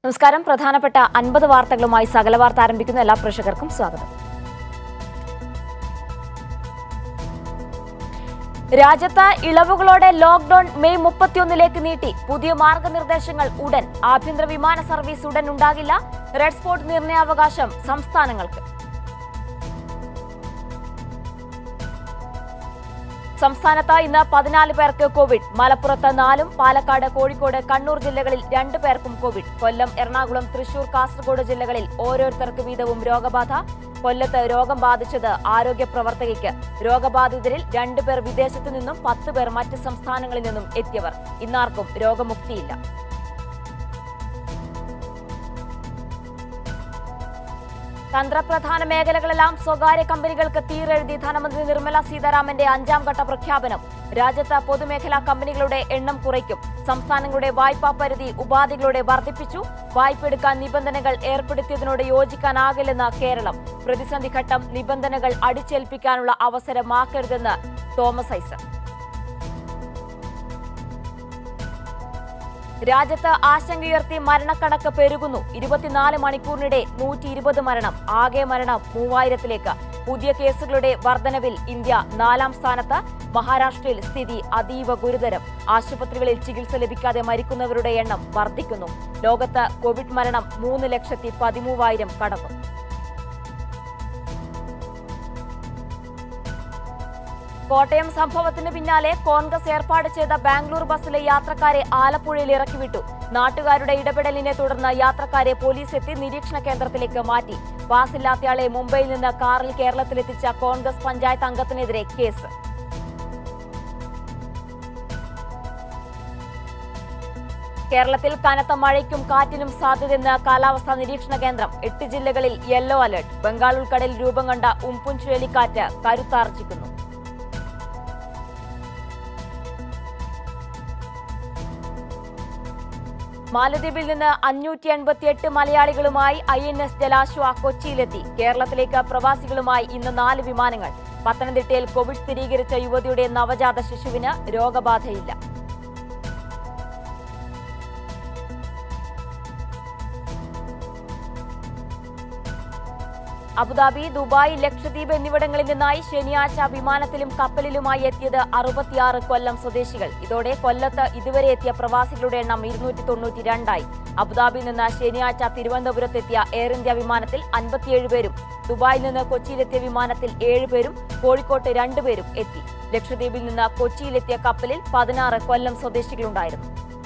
നമസ്കാരം പ്രധാനപ്പെട്ട അൻപത് വാർത്തകളുമായി സകല വാർത്ത ആരംഭിക്കുന്ന എല്ലാ പ്രേക്ഷകർക്കും സ്വാഗതം രാജ്യത്ത് ഇളവുകളോടെ ലോക്ഡൌൺ മെയ് മുപ്പത്തിയൊന്നിലേക്ക് നീട്ടി പുതിയ മാർഗനിർദ്ദേശങ്ങൾ ഉടൻ ആഭ്യന്തര വിമാന സർവീസ് ഉടൻ ഉണ്ടാകില്ല റെഡ് സ്പോട്ട് നിർണയാവകാശം സംസ്ഥാനങ്ങൾക്ക് സംസ്ഥാനത്ത് ഇന്ന് പതിനാല് പേർക്ക് കോവിഡ് മലപ്പുറത്ത് നാലും പാലക്കാട് കോഴിക്കോട് കണ്ണൂർ ജില്ലകളിൽ രണ്ടു പേർക്കും കോവിഡ് കൊല്ലം എറണാകുളം തൃശൂർ കാസർഗോഡ് ജില്ലകളിൽ ഓരോരുത്തർക്ക് വീതവും രോഗബാധ കൊല്ലത്ത് രോഗം ബാധിച്ചത് ആരോഗ്യ പ്രവർത്തകയ്ക്ക് രോഗബാധിതരിൽ രണ്ടുപേർ വിദേശത്തു നിന്നും പത്ത് പേർ മറ്റ് സംസ്ഥാനങ്ങളിൽ നിന്നും എത്തിയവർ ഇന്നാർക്കും രോഗമുക്തിയില്ല തന്ത്രപ്രധാന മേഖലകളെല്ലാം സ്വകാര്യ കമ്പനികൾക്ക് തീരെഴുതി ധനമന്ത്രി നിർമ്മല സീതാരാമന്റെ അഞ്ചാം ഘട്ട പ്രഖ്യാപനം രാജ്യത്ത് പൊതുമേഖലാ കമ്പനികളുടെ എണ്ണം കുറയ്ക്കും സംസ്ഥാനങ്ങളുടെ വായ്പാ പരിധി ഉപാധികളോടെ വർദ്ധിപ്പിച്ചു വായ്പയെടുക്കാൻ നിബന്ധനകൾ ഏർപ്പെടുത്തിയതിനോട് യോജിക്കാനാകില്ലെന്ന് കേരളം പ്രതിസന്ധി ഘട്ടം നിബന്ധനകൾ അടിച്ചേൽപ്പിക്കാനുള്ള അവസരമാക്കരുതെന്ന് തോമസ് ഐസക് രാജ്യത്ത് ആശങ്കയുയർത്തി മരണക്കണക്ക് പെരുകുന്നു ഇരുപത്തിനാല് മണിക്കൂറിനിടെ നൂറ്റി ഇരുപത് മരണം ആകെ മരണം മൂവായിരത്തിലേക്ക് പുതിയ കേസുകളുടെ വർധനവിൽ ഇന്ത്യ നാലാം സ്ഥാനത്ത് മഹാരാഷ്ട്രയിൽ സ്ഥിതി അതീവ ഗുരുതരം ആശുപത്രികളിൽ ചികിത്സ ലഭിക്കാതെ മരിക്കുന്നവരുടെ എണ്ണം വർദ്ധിക്കുന്നു ലോകത്ത് കോവിഡ് മരണം മൂന്ന് ലക്ഷത്തി പതിമൂവായിരം കടന്നു കോട്ടയം സംഭവത്തിന് പിന്നാലെ കോൺഗ്രസ് ഏർപ്പാട് ചെയ്ത ബാംഗ്ലൂർ ബസ്സിലെ യാത്രക്കാരെ ആലപ്പുഴയിൽ ഇറക്കിവിട്ടു നാട്ടുകാരുടെ ഇടപെടലിനെ തുടർന്ന് യാത്രക്കാരെ പോലീസ് എത്തി നിരീക്ഷണ കേന്ദ്രത്തിലേക്ക് മാറ്റി പാസില്ലാത്തയാളെ മുംബൈയിൽ നിന്ന് കാറിൽ കേരളത്തിലെത്തിച്ച കോൺഗ്രസ് പഞ്ചായത്ത് അംഗത്തിനെതിരെ കേസ് കേരളത്തിൽ കനത്ത മഴയ്ക്കും കാറ്റിനും സാധ്യതയെന്ന് കാലാവസ്ഥാ നിരീക്ഷണ കേന്ദ്രം എട്ട് ജില്ലകളിൽ യെല്ലോ അലർട്ട് ബംഗാൾ ഉൾക്കടലിൽ രൂപം കണ്ട ഉംപുൻ ചുഴലിക്കാറ്റ് കരുത്താർജിക്കുന്നു മാലദ്വീപിൽ നിന്ന് അഞ്ഞൂറ്റി എൺപത്തിയെട്ട് മലയാളികളുമായി ഐ എൻ എസ് ജലാശ്വ കൊച്ചിയിലെത്തി കേരളത്തിലേക്ക് പ്രവാസികളുമായി ഇന്ന് നാല് വിമാനങ്ങൾ പത്തനംതിട്ടയിൽ കോവിഡ് സ്ഥിരീകരിച്ച യുവതിയുടെ നവജാത ശിശുവിന് രോഗബാധയില്ല അബുദാബി ദുബായ് ലക്ഷദ്വീപ് എന്നിവിടങ്ങളിൽ നിന്നായി ശനിയാഴ്ച വിമാനത്തിലും കപ്പലിലുമായി എത്തിയത് അറുപത്തിയാറ് കൊല്ലം സ്വദേശികൾ ഇതോടെ കൊല്ലത്ത് ഇതുവരെ എത്തിയ പ്രവാസികളുടെ എണ്ണം ഇരുന്നൂറ്റി തൊണ്ണൂറ്റി രണ്ടായി അബുദാബിയിൽ നിന്ന് ശനിയാഴ്ച തിരുവനന്തപുരത്തെത്തിയ എയർ ഇന്ത്യ വിമാനത്തിൽ അൻപത്തിയേഴ് പേരും ദുബായിൽ നിന്ന് കൊച്ചിയിലെത്തിയ വിമാനത്തിൽ ഏഴ് പേരും കോഴിക്കോട്ട് രണ്ടുപേരും എത്തി ലക്ഷദ്വീപിൽ നിന്ന് കൊച്ചിയിലെത്തിയ കപ്പലിൽ പതിനാറ് കൊല്ലം സ്വദേശികളുണ്ടായിരുന്നു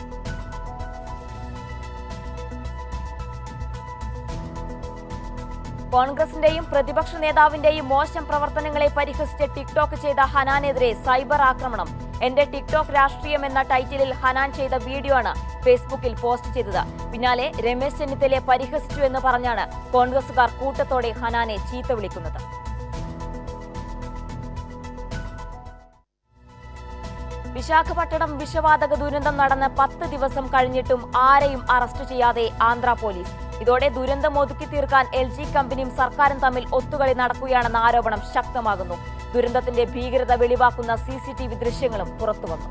കോൺഗ്രസിന്റെയും പ്രതിപക്ഷ നേതാവിന്റെയും മോശം പ്രവർത്തനങ്ങളെ പരിഹസിച്ച് ടിക്ടോക്ക് ചെയ്ത ഹനാനെതിരെ സൈബർ ആക്രമണം എന്റെ ടിക്ടോക്ക് രാഷ്ട്രീയം എന്ന ടൈറ്റിലിൽ ഹനാൻ ചെയ്ത വീഡിയോ ആണ് ഫേസ്ബുക്കിൽ പോസ്റ്റ് ചെയ്തത് പിന്നാലെ രമേശ് ചെന്നിത്തലയെ പരിഹസിച്ചു എന്ന് പറഞ്ഞാണ് കോൺഗ്രസുകാർ കൂട്ടത്തോടെ ഹനാനെ ചീത്ത വിളിക്കുന്നത് വിശാഖപട്ടണം വിഷവാതക ദുരന്തം നടന്ന് പത്ത് ദിവസം കഴിഞ്ഞിട്ടും ആരെയും അറസ്റ്റ് ചെയ്യാതെ ആന്ധ്ര പോലീസ് ഇതോടെ ദുരന്തം ഒതുക്കി തീർക്കാൻ എൽ ജി കമ്പനിയും സർക്കാരും തമ്മിൽ ഒത്തുകളി നടക്കുകയാണെന്ന ആരോപണം ശക്തമാകുന്നു ദുരന്തത്തിന്റെ ഭീകരത വെളിവാക്കുന്ന സി സി ടി വി ദൃശ്യങ്ങളും പുറത്തുവന്നു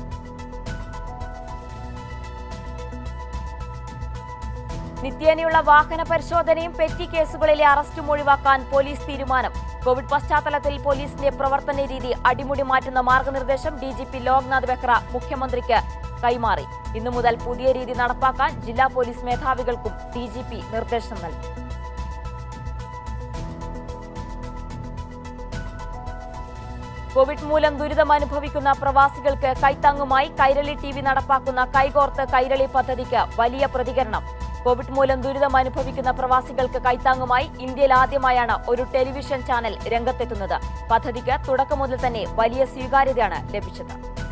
നിത്യേനയുള്ള വാഹന പരിശോധനയും പെറ്റി കേസുകളിലെ അറസ്റ്റും ഒഴിവാക്കാൻ പോലീസ് തീരുമാനം കോവിഡ് പശ്ചാത്തലത്തിൽ പോലീസിന്റെ പ്രവർത്തന രീതി അടിമുടി മാറ്റുന്ന മാർഗനിർദ്ദേശം D G P Loknath Behera മുഖ്യമന്ത്രിക്ക് കൈമാറി ഇന്നു മുതൽ പുതിയ രീതി നടപ്പാക്കാൻ ജില്ലാ പോലീസ് മേധാവികൾക്കും ഡി ജി പി നിർദ്ദേശം നൽകി കോവിഡ് മൂലം ദുരിതം അനുഭവിക്കുന്ന പ്രവാസികൾക്ക് കൈത്താങ്ങുമായി കൈരളി ടി വി നടപ്പാക്കുന്ന കൈകോർത്ത് കൈരളി പദ്ധതിക്ക് വലിയ പ്രതികരണം കോവിഡ് മൂലം ദുരിതം അനുഭവിക്കുന്ന പ്രവാസികൾക്ക് കൈത്താങ്ങുമായി ഇന്ത്യയിൽ ആദ്യമായാണ് ഒരു ടെലിവിഷൻ ചാനൽ രംഗത്തെത്തുന്നത് പദ്ധതിക്ക് തുടക്കം മുതൽ തന്നെ വലിയ സ്വീകാര്യതയാണ് ലഭിച്ചത്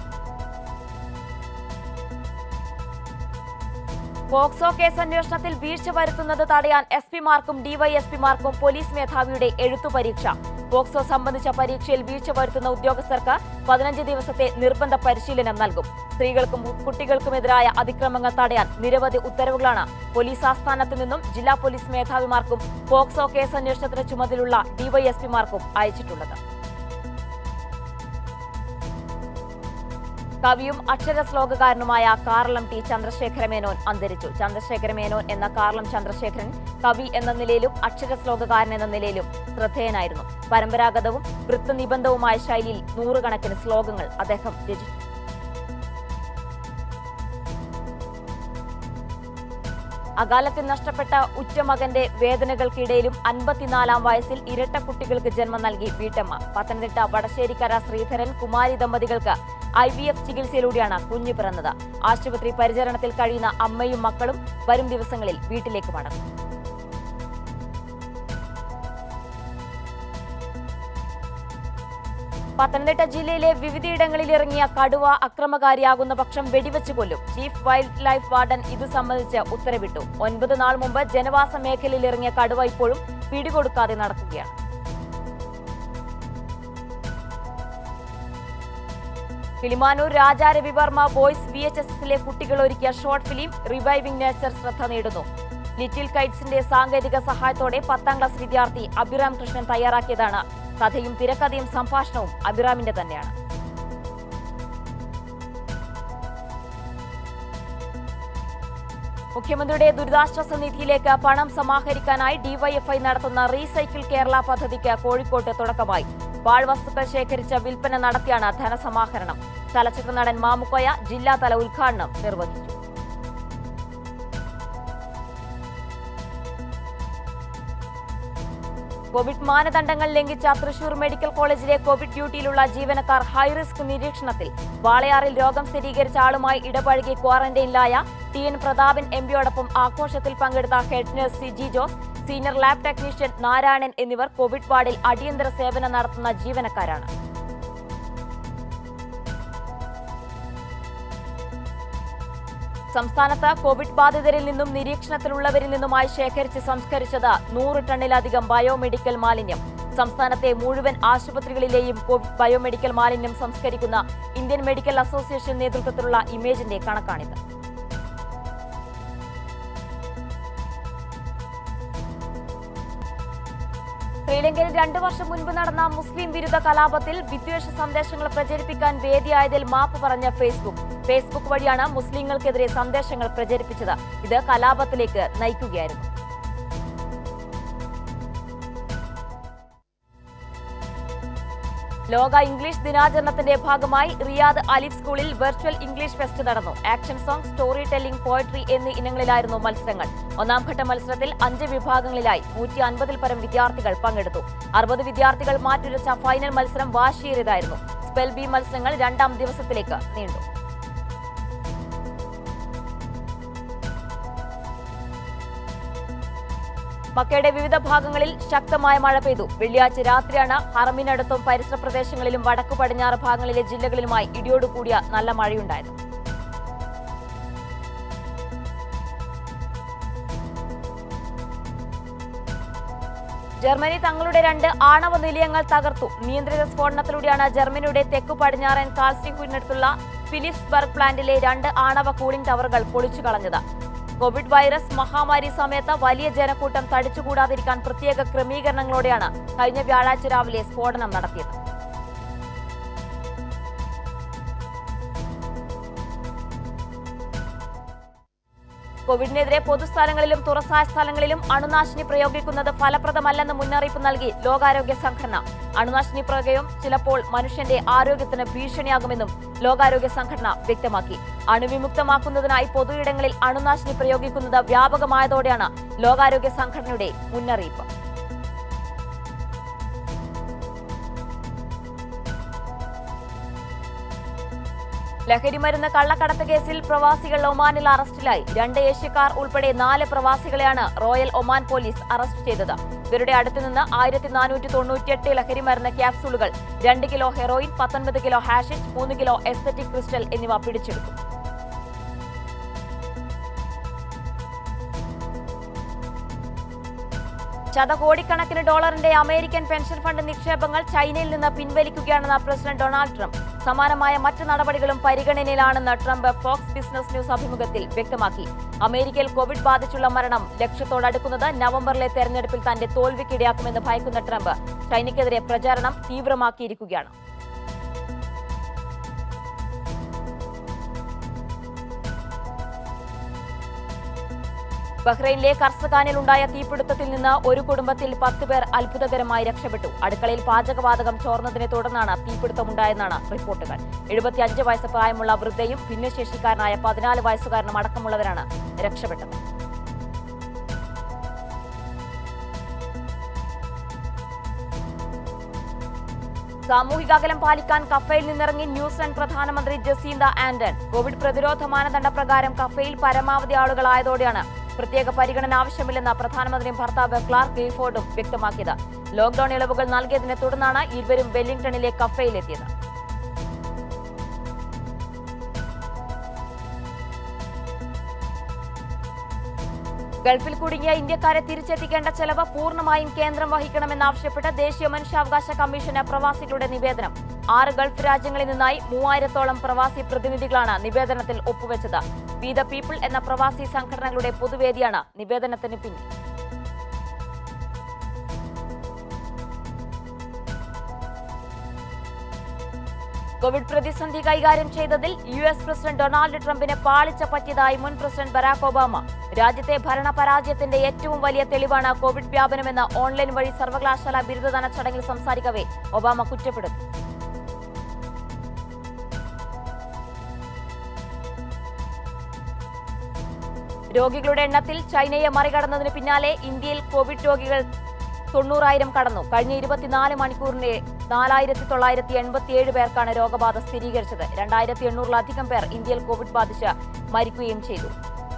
പോക്സോ കേസ് അന്വേഷണത്തിൽ വീഴ്ച വരുത്തുന്നത് തടയാൻ എസ് പിമാർക്കും ഡിവൈഎസ്പിമാർക്കും പോലീസ് മേധാവിയുടെ എഴുത്തു പരീക്ഷ പോക്സോ സംബന്ധിച്ച പരീക്ഷയിൽ വീഴ്ച വരുത്തുന്ന ഉദ്യോഗസ്ഥർക്ക് പതിനഞ്ച് ദിവസത്തെ നിർബന്ധ പരിശീലനം നൽകും സ്ത്രീകൾക്കും കുട്ടികൾക്കുമെതിരായ അതിക്രമങ്ങൾ തടയാൻ നിരവധി ഉത്തരവുകളാണ് പോലീസ് ആസ്ഥാനത്തു നിന്നും ജില്ലാ പോലീസ് മേധാവിമാർക്കും പോക്സോ കേസ് അന്വേഷണത്തിന് ചുമതലയുള്ള ഡിവൈഎസ്പിമാർക്കും അയച്ചിട്ടുള്ളത് കവിയും അക്ഷര ശ്ലോകകാരനുമായ കാർലം ടി ചന്ദ്രശേഖര മേനോൻ അന്തരിച്ചു ചന്ദ്രശേഖര മേനോൻ എന്ന കാർലം ചന്ദ്രശേഖരൻ കവി എന്ന നിലയിലും അക്ഷര ശ്ലോകകാരൻ എന്ന നിലയിലും ശ്രദ്ധേയനായിരുന്നു പരമ്പരാഗതവും വൃത്തനിബന്ധവുമായ ശൈലിയിൽ നൂറുകണക്കിന് ശ്ലോകങ്ങൾ അദ്ദേഹം രചിച്ചു അകാലത്തിൽ നഷ്ടപ്പെട്ട ഉറ്റമകന്റെ വേദനകൾക്കിടയിലും അൻപത്തിനാലാം വയസ്സിൽ ഇരട്ട കുട്ടികൾക്ക് ജന്മം നൽകി വീട്ടമ്മ പത്തനംതിട്ട വടശ്ശേരിക്കര ശ്രീധരൻ കുമാരി ദമ്പതികൾക്ക് ഐ വി എഫ് ചികിത്സയിലൂടെയാണ് കുഞ്ഞു പിറന്നത് ആശുപത്രി പരിചരണത്തിൽ കഴിയുന്ന അമ്മയും മക്കളും വരും ദിവസങ്ങളിൽ വീട്ടിലേക്ക് മടങ്ങും പത്തനംതിട്ട ജില്ലയിലെ വിവിധയിടങ്ങളിൽ ഇറങ്ങിയ കടുവ അക്രമകാരിയാകുന്ന പക്ഷം വെടിവെച്ച് കൊല്ലും ചീഫ് വൈൽഡ് ലൈഫ് വാർഡൻ ഇത് സംബന്ധിച്ച് ഉത്തരവിട്ടു ഒൻപത് നാൾ മുമ്പ് ജനവാസ മേഖലയിൽ ഇറങ്ങിയ കടുവ ഇപ്പോഴും പിടികൊടുക്കാതെ നടക്കുകയാണ് Kilimanoor Raja Ravivarma boys V H S എസിലെ കുട്ടികൾ ഒരുക്കിയ ഷോർട്ട് ഫിലിം റിവൈവിംഗ് നേച്ചർ ശ്രദ്ധ നേടുന്നു ലിറ്റിൽ കൈറ്റ്സിന്റെ സാങ്കേതിക സഹായത്തോടെ പത്താം ക്ലാസ് വിദ്യാർത്ഥി അഭിറാം കൃഷ്ണൻ തയ്യാറാക്കിയതാണ് കഥയും തിരക്കഥയും സംഭാഷണവും അഭിറാമിന്റെ തന്നെയാണ് മുഖ്യമന്ത്രിയുടെ ദുരിതാശ്വാസ നിധിയിലേക്ക് പണം സമാഹരിക്കാനായി ഡിവൈഎഫ്ഐ നടത്തുന്ന റീസൈക്കിൾ കേരള പദ്ധതിക്ക് കോഴിക്കോട്ട് തുടക്കമായി പാഴ്വസ്തുക്കൾ ശേഖരിച്ച വിൽപ്പന നടത്തിയാണ് ധനസമാഹരണം ചലച്ചിത്ര നടൻ മാമുക്കോയ ജില്ലാതല ഉദ്ഘാടനം നിർവഹിച്ചു കോവിഡ് മാനദണ്ഡങ്ങൾ ലംഘിച്ച തൃശൂർ മെഡിക്കൽ കോളേജിലെ കോവിഡ് ഡ്യൂട്ടിയിലുള്ള ജീവനക്കാർ ഹൈറിസ്ക് നിരീക്ഷണത്തിൽ വാളയാറിൽ രോഗം സ്ഥിരീകരിച്ച ആളുമായി ഇടപഴകി ക്വാറന്റൈനിലായ ടി എൻ പ്രതാപൻ എംപിയോടൊപ്പം ആഘോഷത്തിൽ പങ്കെടുത്ത head nurse Siji Jose senior lab technician Narayanan എന്നിവർ കോവിഡ് വാർഡിൽ അടിയന്തര സേവനം നടത്തുന്ന ജീവനക്കാരാണ് സംസ്ഥാനത്ത് കോവിഡ് ബാധിതരിൽ നിന്നും നിരീക്ഷണത്തിലുള്ളവരിൽ നിന്നുമായി ശേഖരിച്ച് സംസ്കരിച്ചത് നൂറ് ടണ്ണിലധികം ബയോമെഡിക്കൽ മാലിന്യം സംസ്ഥാനത്തെ മുഴുവൻ ആശുപത്രികളിലെയും കോവിഡ് ബയോമെഡിക്കൽ മാലിന്യം സംസ്കരിക്കുന്ന ഇന്ത്യൻ മെഡിക്കൽ അസോസിയേഷൻ നേതൃത്വത്തിലുള്ള ഇമേജിന്റെ കണക്കാണിത് ശ്രീലങ്കയിൽ രണ്ടു വർഷം മുൻപ് നടന്ന മുസ്ലിം വിരുദ്ധ കലാപത്തിൽ വിദ്വേഷ സന്ദേശങ്ങൾ പ്രചരിപ്പിക്കാൻ വേദിയായതിൽ മാപ്പ് പറഞ്ഞ ഫേസ്ബുക്ക് ഫേസ്ബുക്ക് വഴിയാണ് മുസ്ലിങ്ങൾക്കെതിരെ സന്ദേശങ്ങൾ പ്രചരിപ്പിച്ചത് ഇത് കലാപത്തിലേക്ക് നയിക്കുകയായിരുന്നു ലോക ഇംഗ്ലീഷ് ദിനാചരണത്തിന്റെ ഭാഗമായി റിയാദ് അലിഫ് സ്കൂളിൽ വെർച്വൽ ഇംഗ്ലീഷ് ഫെസ്റ്റ് നടന്നു action song story telling poetry എന്നീ ഇനങ്ങളിലായിരുന്നു മത്സരങ്ങൾ ഒന്നാം ഘട്ട മത്സരത്തിൽ അഞ്ച് വിഭാഗങ്ങളിലായി നൂറ്റി അൻപതിൽ പരം വിദ്യാർത്ഥികൾ പങ്കെടുത്തു അറുപത് വിദ്യാർത്ഥികൾ മാറ്റുരച്ച ഫൈനൽ മത്സരം വാശിയേറിയതായിരുന്നു സ്പെൽ ബി മത്സരങ്ങൾ രണ്ടാം ദിവസത്തിലേക്ക് നീണ്ടു മക്കയുടെ വിവിധ ഭാഗങ്ങളിൽ ശക്തമായ മഴ പെയ്തു വെള്ളിയാഴ്ച രാത്രിയാണ് ഹറമിനടുത്തും പരിസര പ്രദേശങ്ങളിലും വടക്കു പടിഞ്ഞാറ് ഭാഗങ്ങളിലെ ജില്ലകളിലുമായി ഇടിയോടുകൂടിയ നല്ല മഴയുണ്ടായത് ജർമ്മനി തങ്ങളുടെ രണ്ട് ആണവ നിലയങ്ങൾ തകർത്തു നിയന്ത്രിത സ്ഫോടനത്തിലൂടെയാണ് ജർമ്മനിയുടെ തെക്കു പടിഞ്ഞാറൻ കാൾസ്റ്റിഹുവിനടുത്തുള്ള ഫിലിപ്സ്ബർഗ് പ്ലാന്റിലെ രണ്ട് ആണവ കൂളിംഗ് ടവറുകൾ പൊളിച്ചു കളഞ്ഞത് കോവിഡ് വൈറസ് മഹാമാരി സമയത്ത് വലിയ ജനക്കൂട്ടം തടിച്ചുകൂടാതിരിക്കാൻ പ്രത്യേക ക്രമീകരണങ്ങളോടെയാണ് കഴിഞ്ഞ വ്യാഴാഴ്ച രാവിലെ സ്ഫോടനം നടത്തിയത് കോവിഡിനെതിരെ പൊതുസ്ഥലങ്ങളിലും തുറസായ സ്ഥലങ്ങളിലും അണുനാശിനി പ്രയോഗിക്കുന്നത് ഫലപ്രദമല്ലെന്ന് മുന്നറിയിപ്പ് നൽകി ലോകാരോഗ്യ സംഘടന അണുനാശിനി പ്രയോഗം ചിലപ്പോൾ മനുഷ്യന്റെ ആരോഗ്യത്തിന് ഭീഷണിയാകുമെന്നും ലോകാരോഗ്യ സംഘടന വ്യക്തമാക്കി അണുവിമുക്തമാക്കുന്നതിനായി പൊതുയിടങ്ങളിൽ അണുനാശിനി പ്രയോഗിക്കുന്നത് വ്യാപകമായതോടെയാണ് ലോകാരോഗ്യ സംഘടനയുടെ മുന്നറിയിപ്പ് ലഹരിമരുന്ന് കള്ളക്കടത്ത് കേസിൽ പ്രവാസികൾ ഒമാനിൽ അറസ്റ്റിലായി രണ്ട് ഏഷ്യക്കാർ ഉൾപ്പെടെ നാല് പ്രവാസികളെയാണ് റോയൽ ഒമാൻ പോലീസ് അറസ്റ്റ് ചെയ്തത് ഇവരുടെ അടുത്തുനിന്ന് ആയിരത്തി നാനൂറ്റി തൊണ്ണൂറ്റിയെട്ട് ലഹരിമരുന്ന് ക്യാപ്സൂളുകൾ രണ്ട് കിലോ ഹെറോയിൻ പത്തൊൻപത് കിലോ ഹാഷിഷ് മൂന്ന് കിലോ എസ്തറ്റിക് ക്രിസ്റ്റൽ എന്നിവ പിടിച്ചെടുത്തു ശതകോടിക്കണക്കിന് ഡോളറിന്റെ അമേരിക്കൻ പെൻഷൻ ഫണ്ട് നിക്ഷേപങ്ങൾ ചൈനയിൽ നിന്ന് പിൻവലിക്കുകയാണെന്ന് പ്രസിഡന്റ് ഡൊണാൾഡ് ട്രംപ് സമാനമായ മറ്റ് നടപടികളും പരിഗണനയിലാണെന്ന് ട്രംപ് ഫോക്സ് ബിസിനസ് ന്യൂസ് അഭിമുഖത്തിൽ വ്യക്തമാക്കി അമേരിക്കയിൽ കോവിഡ് ബാധിച്ചുള്ള മരണം ലക്ഷ്യത്തോടടുക്കുന്നത് നവംബറിലെ തെരഞ്ഞെടുപ്പിൽ തന്റെ തോൽവിക്കിടയാക്കുമെന്ന് ഭയക്കുന്ന ട്രംപ് ചൈനയ്ക്കെതിരെ പ്രചാരണം തീവ്രമാക്കിയിരിക്കുകയാണ് ബഹ്റൈനിലെ കർസഖാനിൽ ഉണ്ടായ തീപിടുത്തത്തിൽ നിന്ന് ഒരു കുടുംബത്തിൽ പത്ത് പേർ അത്ഭുതകരമായി രക്ഷപ്പെട്ടു അടുക്കളയിൽ പാചകവാതകം ചോർന്നതിനെ തുടർന്നാണ് തീപിടുത്തമുണ്ടായെന്നാണ് റിപ്പോർട്ടുകൾ എഴുപത്തിയഞ്ച് വയസ്സ് പ്രായമുള്ള വൃദ്ധയും ഭിന്നശേഷിക്കാരനായ പതിനാല് വയസ്സുകാരനും അടക്കമുള്ളവരാണ് രക്ഷപ്പെട്ടത് സാമൂഹിക അകലം പാലിക്കാൻ കഫയിൽ നിന്നിറങ്ങി ന്യൂസിലൻഡ് പ്രധാനമന്ത്രി ജസീന്ത ആന്റൺ കോവിഡ് പ്രതിരോധ മാനദണ്ഡ പ്രകാരം കഫയിൽ പരമാവധി ആളുകളായതോടെയാണ് പ്രത്യേക പരിഗണന ആവശ്യമില്ലെന്ന് പ്രധാനമന്ത്രിയും ഭർത്താവ് ക്ലാർക്ക് ഗെയ്ഫോർഡും വ്യക്തമാക്കിയത് ലോക്ഡൌൺ ഇളവുകൾ നൽകിയതിനെ തുടർന്നാണ് ഇരുവരും വെല്ലിംഗ്ടണിലെ കഫയിലെത്തിയത് ഗൾഫിൽ കുടുങ്ങിയ ഇന്ത്യക്കാരെ തിരിച്ചെത്തിക്കേണ്ട ചെലവ് പൂർണ്ണമായും കേന്ദ്രം വഹിക്കണമെന്നാവശ്യപ്പെട്ട് ദേശീയ മനുഷ്യാവകാശ കമ്മീഷന് പ്രവാസികളുടെ നിവേദനം ആറ് ഗൾഫ് രാജ്യങ്ങളിൽ നിന്നായി മൂവായിരത്തോളം പ്രവാസി പ്രതിനിധികളാണ് നിവേദനത്തിൽ ഒപ്പുവെച്ചത് വി ദ പീപ്പിൾ എന്ന പ്രവാസി സംഘടനകളുടെ പൊതുവേദിയാണ് നിവേദനത്തിന് പിന്നിൽ കോവിഡ് പ്രതിസന്ധി കൈകാര്യം ചെയ്തതിൽ യു എസ് പ്രസിഡന്റ് ഡൊണാൾഡ് ട്രംപിന് പാളിച്ച പറ്റിയതായി മുൻ പ്രസിഡന്റ് ബരാക് ഒബാമ രാജ്യത്തെ ഭരണ പരാജയത്തിന്റെ ഏറ്റവും വലിയ തെളിവാണ് കോവിഡ് വ്യാപനമെന്ന് ഓൺലൈൻ വഴി സർവകലാശാല ബിരുദദാന ചടങ്ങിൽ സംസാരിക്കവേ ഒബാമ കുറ്റപ്പെടുത്തി രോഗികളുടെ എണ്ണത്തിൽ ചൈനയെ മറികടന്നതിന് പിന്നാലെ ഇന്ത്യയിൽ കോവിഡ് രോഗികൾ തൊണ്ണൂറായിരം കടന്നു കഴിഞ്ഞ ഇരുപത്തിനാല് മണിക്കൂറിന്റെ നാലായിരത്തി തൊള്ളായിരത്തി എൺപത്തിയേഴ് പേർക്കാണ് രോഗബാധ സ്ഥിരീകരിച്ചത് രണ്ടായിരത്തി എണ്ണൂറിലധികം പേർ ഇന്ത്യയിൽ കോവിഡ് ബാധിച്ച് മരിക്കുകയും ചെയ്തു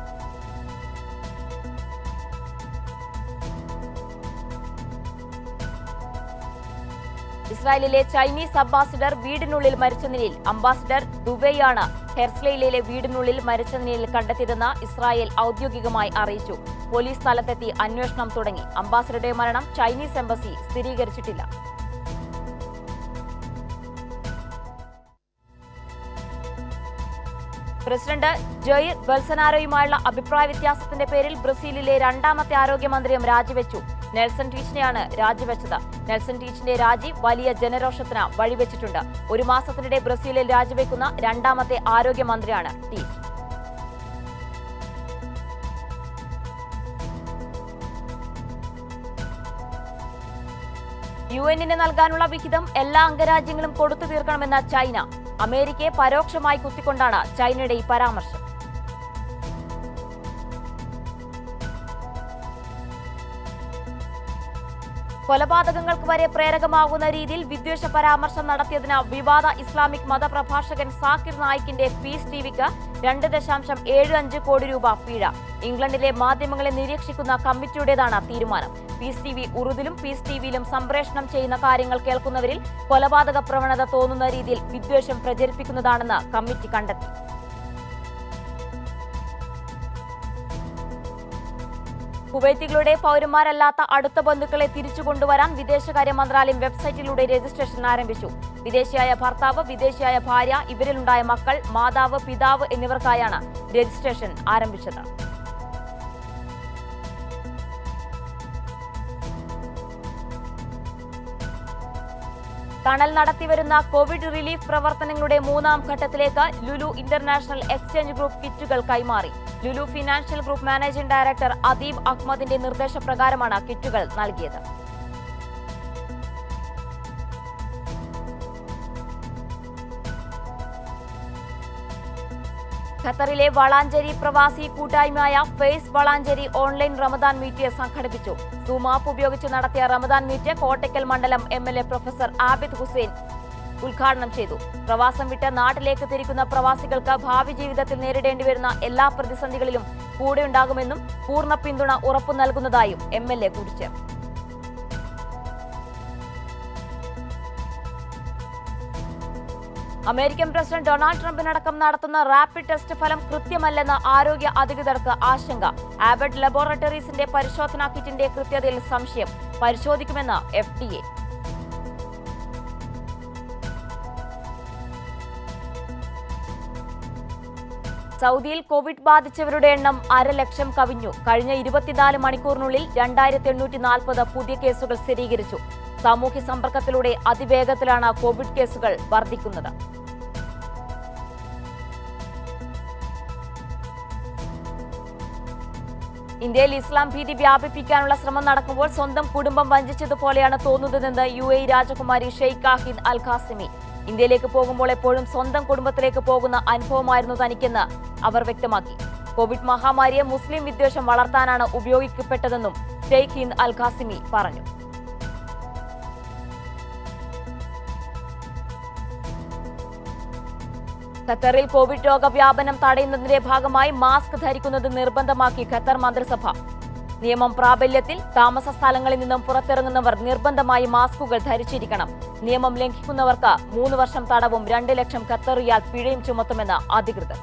ഇസ്രായേലിലെ ചൈനീസ് അംബാസിഡർ വീടിനുള്ളിൽ മരിച്ച നിലയിൽ അംബാസിഡർ ദുബൈയാണ് ഹെർസ്ലയിലെ വീടിനുള്ളിൽ മരിച്ച നിലയിൽ കണ്ടെത്തിയതെന്ന് ഇസ്രായേൽ ഔദ്യോഗികമായി അറിയിച്ചു പോലീസ് സ്ഥലത്തെത്തി അന്വേഷണം തുടങ്ങി അംബാസിഡറുടെ മരണം ചൈനീസ് എംബസി സ്ഥിരീകരിച്ചിട്ടില്ല പ്രസിഡന്റ് ജയിർ ബൽസനാരോയുമായുള്ള അഭിപ്രായ വ്യത്യാസത്തിന്റെ പേരിൽ ബ്രസീലിലെ രണ്ടാമത്തെ ആരോഗ്യമന്ത്രിയും രാജിവെച്ചു നെൽസൺ ടീച്ചിനെയാണ് രാജിവെച്ചത് നെൽസൺ ടീച്ചിന്റെ രാജി വലിയ ജനരോഷത്തിന് വഴിവെച്ചിട്ടുണ്ട് ഒരു മാസത്തിനിടെ ബ്രസീലിൽ രാജിവെക്കുന്ന രണ്ടാമത്തെ ആരോഗ്യമന്ത്രിയാണ് ടീച്ച് യു എന്നിന് നൽകാനുള്ള വിഹിതം എല്ലാ അംഗരാജ്യങ്ങളും കൊടുത്തു തീർക്കണമെന്ന ചൈന അമേരിക്കയെ പരോക്ഷമായി കുത്തിക്കൊണ്ടാണ് ചൈനയുടെ ഈ പരാമർശം കൊലപാതകങ്ങൾക്ക് വരെ പ്രേരകമാകുന്ന രീതിയിൽ വിദ്വേഷ പരാമർശം നടത്തിയതിന് വിവാദ ഇസ്ലാമിക് മതപ്രഭാഷകൻ സാക്കിർ നായിക്കിന്റെ പീസ് ടിവിക്ക് രണ്ട് ദശാംശം ഏഴ് അഞ്ച് കോടി രൂപ പിഴ ഇംഗ്ലണ്ടിലെ മാധ്യമങ്ങളെ നിരീക്ഷിക്കുന്ന കമ്മിറ്റിയുടേതാണ് തീരുമാനം പീസ് ടി വി ഉറുദിലും പീസ് ടിവിയിലും സംപ്രേഷണം ചെയ്യുന്ന കാര്യങ്ങൾ കേൾക്കുന്നവരിൽ കൊലപാതക പ്രവണത തോന്നുന്ന രീതിയിൽ വിദ്വേഷം പ്രചരിപ്പിക്കുന്നതാണെന്ന് കമ്മിറ്റി കണ്ടെത്തി കുവൈത്തികളുടെ പൗരന്മാരല്ലാത്ത അടുത്ത ബന്ധുക്കളെ തിരിച്ചു കൊണ്ടുവരാൻ വിദേശകാര്യ മന്ത്രാലയം വെബ്സൈറ്റിലൂടെ രജിസ്ട്രേഷൻ ആരംഭിച്ചു വിദേശിയായ ഭർത്താവ് വിദേശിയായ ഭാര്യ ഇവരിലുണ്ടായ മക്കൾ മാതാവ് പിതാവ് എന്നിവർക്കായാണ് രജിസ്ട്രേഷൻ ആരംഭിച്ചത് ടണൽ നടത്തിവരുന്ന കോവിഡ് റിലീഫ് പ്രവർത്തനങ്ങളുടെ മൂന്നാം ഘട്ടത്തിലേക്ക് ലുലു ഇന്റർനാഷണൽ എക്സ്ചേഞ്ച് ഗ്രൂപ്പ് കിറ്റുകൾ കൈമാറി Lulu Financial Group Managing Director Adeeb അഹമ്മദിന്റെ നിർദ്ദേശപ്രകാരമാണ് കിറ്റുകൾ നൽകിയത് ഖത്തറിലെ വളാഞ്ചേരി പ്രവാസി കൂട്ടായ്മയായ Face Valanchery online Ramadan meet സംഘടിപ്പിച്ചു സൂം ആപ്പ് ഉപയോഗിച്ച് നടത്തിയ റമദാൻ മീറ്റ് കോട്ടയ്ക്കൽ മണ്ഡലം M L A professor Abid Hussain ഉദ്ഘാടനം ചെയ്തു പ്രവാസം വിട്ട് നാട്ടിലേക്ക് തിരിക്കുന്ന പ്രവാസികൾക്ക് ഭാവി ജീവിതത്തിൽ നേരിടേണ്ടി വരുന്ന എല്ലാ പ്രതിസന്ധികളിലും കൂടെയുണ്ടാകുമെന്നും പൂർണ്ണ പിന്തുണ ഉറപ്പു നൽകുന്നതായും എം എൽ എ കൂട്ടിച്ചേർത്തു അമേരിക്കൻ പ്രസിഡന്റ് ഡൊണാൾഡ് ട്രംപിനടക്കം നടത്തുന്ന റാപ്പിഡ് ടെസ്റ്റ് ഫലം കൃത്യമല്ലെന്ന് ആരോഗ്യ അധികൃതർക്ക് ആശങ്ക ആബഡ് ലബോറട്ടറീസിന്റെ പരിശോധനാ കിറ്റിന്റെ കൃത്യതയിൽ സംശയം പരിശോധിക്കുമെന്ന് എഫ് ഡി എ സൗദിയിൽ കോവിഡ് ബാധിച്ചവരുടെ എണ്ണം അരലക്ഷം കവിഞ്ഞു കഴിഞ്ഞ ഇരുപത്തിനാല് മണിക്കൂറിനുള്ളിൽ രണ്ടായിരത്തി എണ്ണൂറ്റി നാൽപ്പത് പുതിയ കേസുകൾ സ്ഥിരീകരിച്ചു സാമൂഹ്യ സമ്പർക്കത്തിലൂടെ അതിവേഗത്തിലാണ് കോവിഡ് കേസുകൾ വർദ്ധിക്കുന്നത് ഇന്ത്യയിൽ ഇസ്ലാം ഭീതി വ്യാപിപ്പിക്കാനുള്ള ശ്രമം നടക്കുമ്പോൾ സ്വന്തം കുടുംബം വഞ്ചിച്ചതുപോലെയാണ് തോന്നുന്നതെന്ന് യു എ രാജകുമാരി ഷെയ്ഖ് ആഹിദ് അൽ ഖാസിമി ഇന്ത്യയിലേക്ക് പോകുമ്പോൾ എപ്പോഴും സ്വന്തം കുടുംബത്തിലേക്ക് പോകുന്ന അനുഭവമായിരുന്നു തനിക്കെന്ന് അവർ വ്യക്തമാക്കി കോവിഡ് മഹാമാരിയെ മുസ്ലിം വിദ്വേഷം വളർത്താനാണ് ഉപയോഗിക്കപ്പെട്ടതെന്നും ഷെയ്ഖ് ഹിന്ദ് അൽ ഖാസിമി പറഞ്ഞു ഖത്തറിൽ കോവിഡ് രോഗവ്യാപനം തടയുന്നതിന്റെ ഭാഗമായി മാസ്ക് ധരിക്കുന്നത് നിർബന്ധമാക്കി ഖത്തർ മന്ത്രിസഭ നിയമം പ്രാബല്യത്തിൽ താമസ സ്ഥലങ്ങളിൽ നിന്നും പുറത്തിറങ്ങുന്നവർ നിർബന്ധമായി മാസ്കുകൾ ധരിച്ചിരിക്കണം നിയമം ലംഘിക്കുന്നവർക്ക് മൂന്ന് വർഷം തടവും രണ്ട് ലക്ഷം ഖത്തർ റിയാൽ പിഴയും ചുമത്തുമെന്ന് അധികൃതർ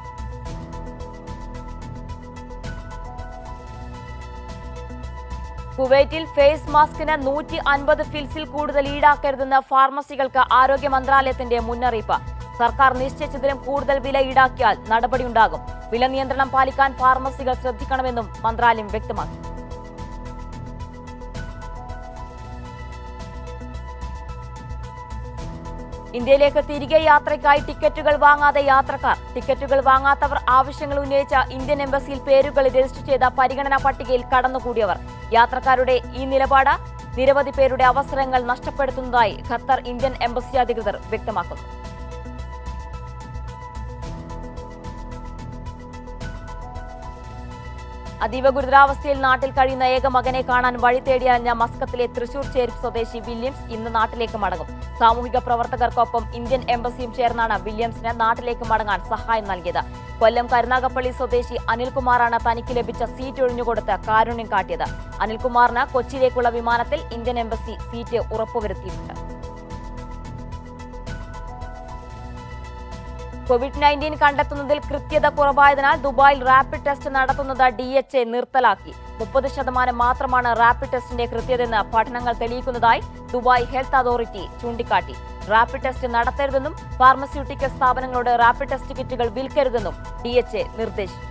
കുവൈറ്റിൽ ഫേസ് മാസ്കിന് നൂറ്റി അൻപത് ഫിൽസിൽ കൂടുതൽ ഈടാക്കരുതെന്ന് ഫാർമസികൾക്ക് ആരോഗ്യ മന്ത്രാലയത്തിന്റെ മുന്നറിയിപ്പ് സർക്കാർ നിശ്ചയിച്ചതിലും കൂടുതൽ വില ഈടാക്കിയാൽ നടപടിയുണ്ടാകും വില നിയന്ത്രണം പാലിക്കാൻ ഫാർമസികൾ ശ്രദ്ധിക്കണമെന്നും മന്ത്രാലയം വ്യക്തമാക്കി ഇന്ത്യയിലേക്ക് തിരികെ യാത്രയ്ക്കായി ടിക്കറ്റുകൾ വാങ്ങാതെ യാത്രക്കാർ ടിക്കറ്റുകൾ വാങ്ങാത്തവർ ആവശ്യങ്ങൾ ഉന്നയിച്ച ഇന്ത്യൻ എംബസിയിൽ പേരുകൾ രജിസ്റ്റർ ചെയ്ത പരിഗണനാ പട്ടികയിൽ കടന്നുകൂടിയവർ യാത്രക്കാരുടെ ഈ നിലപാട് നിരവധി പേരുടെ അവസരങ്ങൾ നഷ്ടപ്പെടുത്തുന്നതായി ഖത്തർ ഇന്ത്യൻ എംബസി അധികൃതർ വ്യക്തമാക്കുന്നു അതീവ ഗുരുതരാവസ്ഥയിൽ നാട്ടിൽ കഴിയുന്ന ഏക മകനെ കാണാൻ വഴി തേടിയറിഞ്ഞ മസ്കത്തിലെ തൃശൂർ ചേരിപ്പ് സ്വദേശി വില്യംസ് ഇന്ന് നാട്ടിലേക്ക് മടങ്ങും സാമൂഹിക പ്രവർത്തകർക്കൊപ്പം ഇന്ത്യൻ എംബസിയും ചേർന്നാണ് വില്യംസിന് നാട്ടിലേക്ക് മടങ്ങാൻ സഹായം നൽകിയത് കൊല്ലം കരുനാഗപ്പള്ളി സ്വദേശി അനിൽകുമാറാണ് തനിക്ക് ലഭിച്ച സീറ്റ് ഒഴിഞ്ഞുകൊടുത്ത് കാരുണ്യം കാട്ടിയത് അനിൽകുമാറിന് കൊച്ചിയിലേക്കുള്ള വിമാനത്തിൽ ഇന്ത്യൻ എംബസി സീറ്റ് ഉറപ്പുവരുത്തിയിട്ടുണ്ട് കോവിഡ് നയൻറ്റീൻ കണ്ടെത്തുന്നതിൽ കൃത്യത കുറവായതിനാൽ ദുബായിൽ റാപ്പിഡ് ടെസ്റ്റ് നടത്തുന്നത് ഡി എച്ച് എ നിർത്തലാക്കി മുപ്പത് ശതമാനം മാത്രമാണ് റാപ്പിഡ് ടെസ്റ്റിന്റെ കൃത്യതെന്ന് പഠനങ്ങൾ തെളിയിക്കുന്നതായി ദുബായ് ഹെൽത്ത് അതോറിറ്റി ചൂണ്ടിക്കാട്ടി റാപ്പിഡ് ടെസ്റ്റ് നടത്തരുതെന്നും ഫാർമസ്യൂട്ടിക്കൽ സ്ഥാപനങ്ങളോട് റാപ്പിഡ് ടെസ്റ്റ് കിറ്റുകൾ വിൽക്കരുതെന്നും ഡി എച്ച് എ നിർദ്ദേശിച്ചു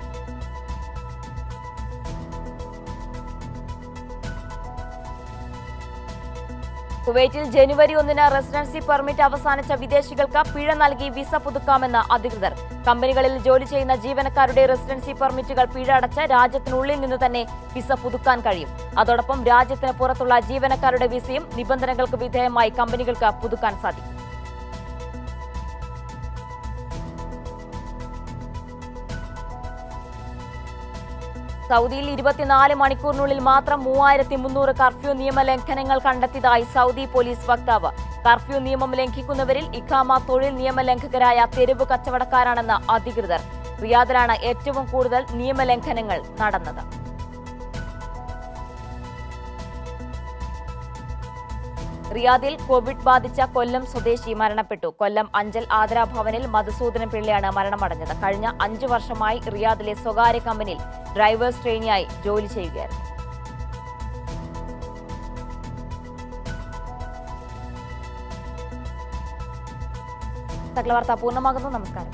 കുവൈറ്റിൽ ജനുവരി ഒന്നിന് റെസിഡൻസി പെർമിറ്റ് അവസാനിച്ച വിദേശികൾക്ക് പിഴ നൽകി വിസ പുതുക്കാമെന്ന് അധികൃതർ കമ്പനികളിൽ ജോലി ചെയ്യുന്ന ജീവനക്കാരുടെ റെസിഡൻസി പെർമിറ്റുകൾ പിഴ അടച്ച് രാജ്യത്തിനുള്ളിൽ നിന്ന് തന്നെ വിസ പുതുക്കാൻ കഴിയും അതോടൊപ്പം രാജ്യത്തിന് പുറത്തുള്ള ജീവനക്കാരുടെ വിസയും നിബന്ധനകൾക്ക് വിധേയമായി കമ്പനികൾക്ക് പുതുക്കാൻ സാധിക്കും സൗദിയിൽ ഇരുപത്തിനാല് മണിക്കൂറിനുള്ളിൽ മാത്രം മൂവായിരത്തി മുന്നൂറ് കർഫ്യൂ നിയമലംഘനങ്ങൾ കണ്ടെത്തിയതായി സൗദി പോലീസ് വക്താവ് കർഫ്യൂ നിയമം ലംഘിക്കുന്നവരിൽ ഇഖാമ തൊഴിൽ നിയമലംഘകരായ തെരുവ് കച്ചവടക്കാരാണെന്ന് അധികൃതർ റിയാദിലാണ് ഏറ്റവും കൂടുതൽ നിയമലംഘനങ്ങൾ നടന്നത് റിയാദിൽ കോവിഡ് ബാധിച്ച കൊല്ലം സ്വദേശി മരണപ്പെട്ടു കൊല്ലം അഞ്ചൽ ആദരാഭവനിൽ മധുസൂദനൻ പിള്ളയാണ് മരണമടഞ്ഞത് കഴിഞ്ഞ അഞ്ചു വർഷമായി റിയാദിലെ സ്വകാര്യ കമ്പനിയിൽ ഡ്രൈവേഴ്സ് ട്രെയിനിയായി ജോലി ചെയ്യുകയായിരുന്നു സകല വാർത്ത പൂർണ്ണമാകുന്നു നമസ്കാരം